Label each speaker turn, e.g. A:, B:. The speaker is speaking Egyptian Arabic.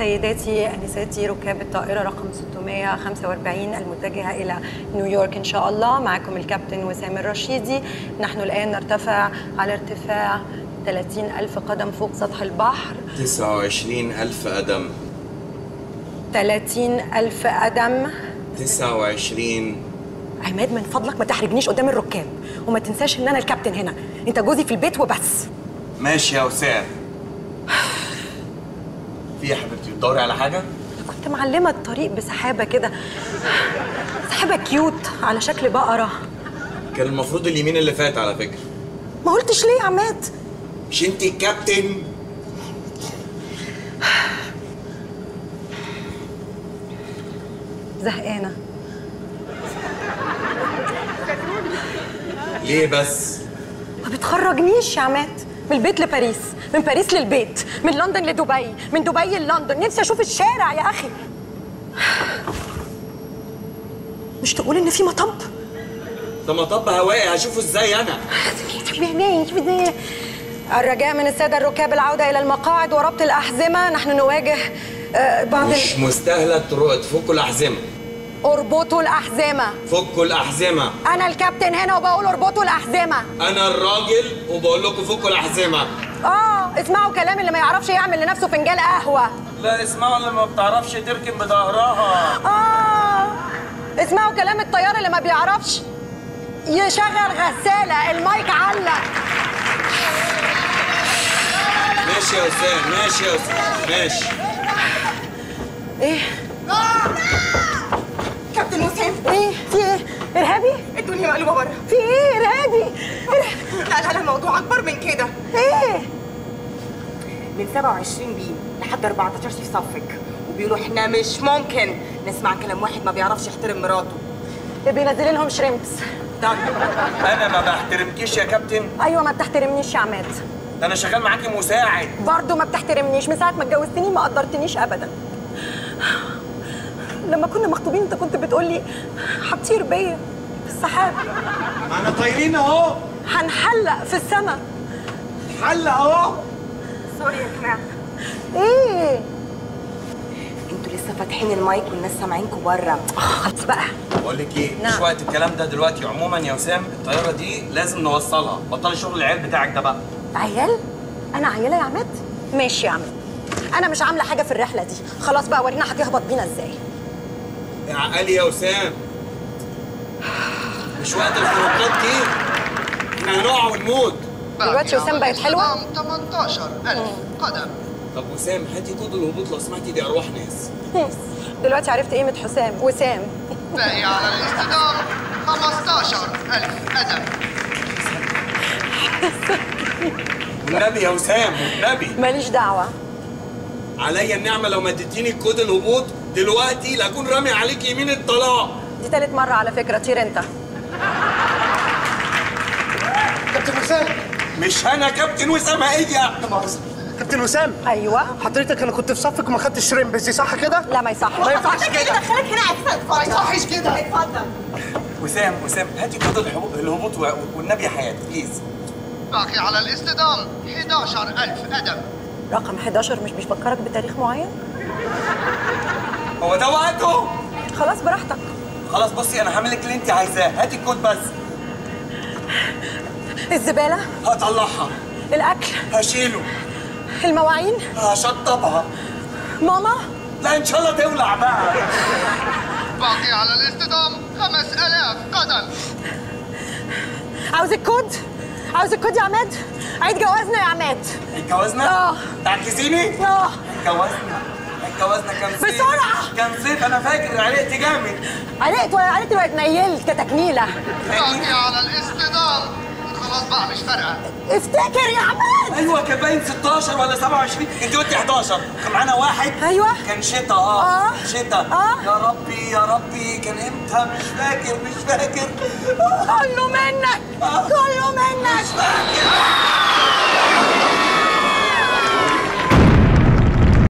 A: سيداتي انساتي ركاب الطائره رقم 645 المتجهه الى نيويورك ان شاء الله معكم الكابتن وسام الرشيدي نحن الان نرتفع على ارتفاع 30 ألف قدم فوق سطح البحر
B: 29 ألف قدم
A: 30 ألف قدم
B: 29
A: عماد من فضلك ما تحرجنيش قدام الركاب وما تنساش ان انا الكابتن هنا انت جوزي في البيت وبس
B: ماشي يا وسام في يا حبيبتي بتدوري على حاجة؟
A: كنت معلمه الطريق بسحابه كده سحابه كيوت على شكل بقره
B: كان المفروض اليمين اللي فات على فكرة
A: ما قلتش ليه يا عماد
B: مش انت الكابتن
A: زهقانه
B: ليه بس؟
A: ما بتخرجنيش يا عماد من البيت لباريس من باريس للبيت من لندن لدبي من دبي للندن نفسي اشوف الشارع يا اخي مش تقول ان في مطب
B: ده مطب هوائي هشوفه ازاي انا؟
A: الرجاء من الساده الركاب العوده الى المقاعد وربط الاحزمه نحن نواجه آه، بعض
B: مش مستاهلة تروحوا تفكوا الأحزمة
A: اربطوا الاحزمه
B: فكوا الأحزمة
A: انا الكابتن هنا وبقول اربطوا الاحزمه
B: أنا الراجل وبقول لكم فكوا الأحزمة
A: اه اسمعوا كلام اللي ما يعرفش يعمل لنفسه فنجان قهوه
C: لا اسمعوا اللي ما بتعرفش تركن بظهرها
A: اه اسمعوا كلام الطيار اللي ما بيعرفش يشغل غسالة المايك علق
B: ماشي يا وسام ماشي يا وسام ماشي
A: ايه
D: كابتن وسام
A: ايه في ايه ارهابي
D: الدنيا مقلوبه بره
A: في ايه ارهابي إرهابي؟
D: لا لا لا الموضوع اكبر من كده
A: ايه
D: من 27 بي لحد 14 في صفك وبيقولوا احنا مش ممكن نسمع كلام واحد ما بيعرفش يحترم مراته
A: بينزل لهم شريمبس
D: ده
C: انا ما بحترمكيش يا كابتن
A: ايوه ما بتحترمنيش يا عماد
C: ده انا شغال معاكي مساعد
A: برضه ما بتحترمنيش من ساعه ما اتجوزتني ما قدرتنيش ابدا لما كنا مخطوبين انت كنت بتقولي هتطير بيا في السحاب
E: احنا طايرين اهو
A: هنحلق في السماء
E: حل اهو
D: سوري يا جماعه
A: ايه
D: انتوا لسه فاتحين المايك والناس سامعينكم بره
A: خلاص بقى
C: بقول لك ايه
A: نعم.
C: مش وقت الكلام ده دلوقتي عموما يا وسام الطياره دي لازم نوصلها بطل شغل العيال بتاعك ده بقى
A: عيال انا عياله يا عماد ماشي يا عماد انا مش عامله حاجه في الرحله دي خلاص بقى ورينا هتهبط بينا ازاي
B: يا عقلي يا وسام مش وقت الخروجات دي احنا هنقع ونموت
A: دلوقتي وسام بقت حلوه
F: 18000 قدم
B: طب وسام هاتي كود الهبوط لو سمحتي دي ارواح ناس
A: دلوقتي عرفت قيمه حسام وسام
F: باقي على الاصطدام 15000 قدم
B: والنبي يا وسام والنبي
A: ماليش دعوه
B: عليا النعمه لو ما اديتيني كود الهبوط دلوقتي لاكون رامي عليك يمين الطلاق
A: دي تالت مره على فكره طير انت
E: كابتن وسام
B: مش انا كابتن وسام هي
E: لا مؤاخذة كابتن وسام
A: ايوه
E: حضرتك انا كنت في صفك وما خدتش شريمبس دي صح كده؟
A: لا ما يصحش
E: ما ينفعش كده
D: دخلك هنا اتفضل
E: ما يصحش كده
D: اتفضل
C: وسام وسام هاتي كود الحبو- الهبوط و- والنبي يا حياتي بليز
F: باقي على الاصطدام 11000 قدم
A: رقم 11 مش بيفكرك بتاريخ معين
C: هو ده وقته
A: خلاص براحتك
C: خلاص بصي انا هعمل لك اللي انت عايزاه هاتي الكود بس
A: الزباله
B: هطلعها
A: الاكل
B: هشيله
A: المواعين
B: هشطبها
A: ماما
B: لا ان شاء الله تولع بقى
F: باقي على الاصطدام 5000 قدم
A: عاوز الكود عاوز الكود يا عماد عيد جوازنا يا عماد
C: اتجوزنا؟
A: اه.
C: تعكسيني؟
A: اه
C: اتجوزنا اتجوزنا كان صيف
A: بسرعة.
C: كان صيف انا فاكر علقت جامد
A: علقت ولا علقت ولا اتنيلت كتكنيله
F: باقي على الاصطدام خلاص بقى مش فارقه
A: افتكر يا عماد
C: ايوه كان باين 16 ولا 27 انت قلتي 11 كان معانا واحد
A: أيوة.
C: كان شتا اه
A: آه.
C: شتا
A: آه.
C: يا ربي يا ربي كان امتى مش فاكر مش فاكر
A: كله منك كله منك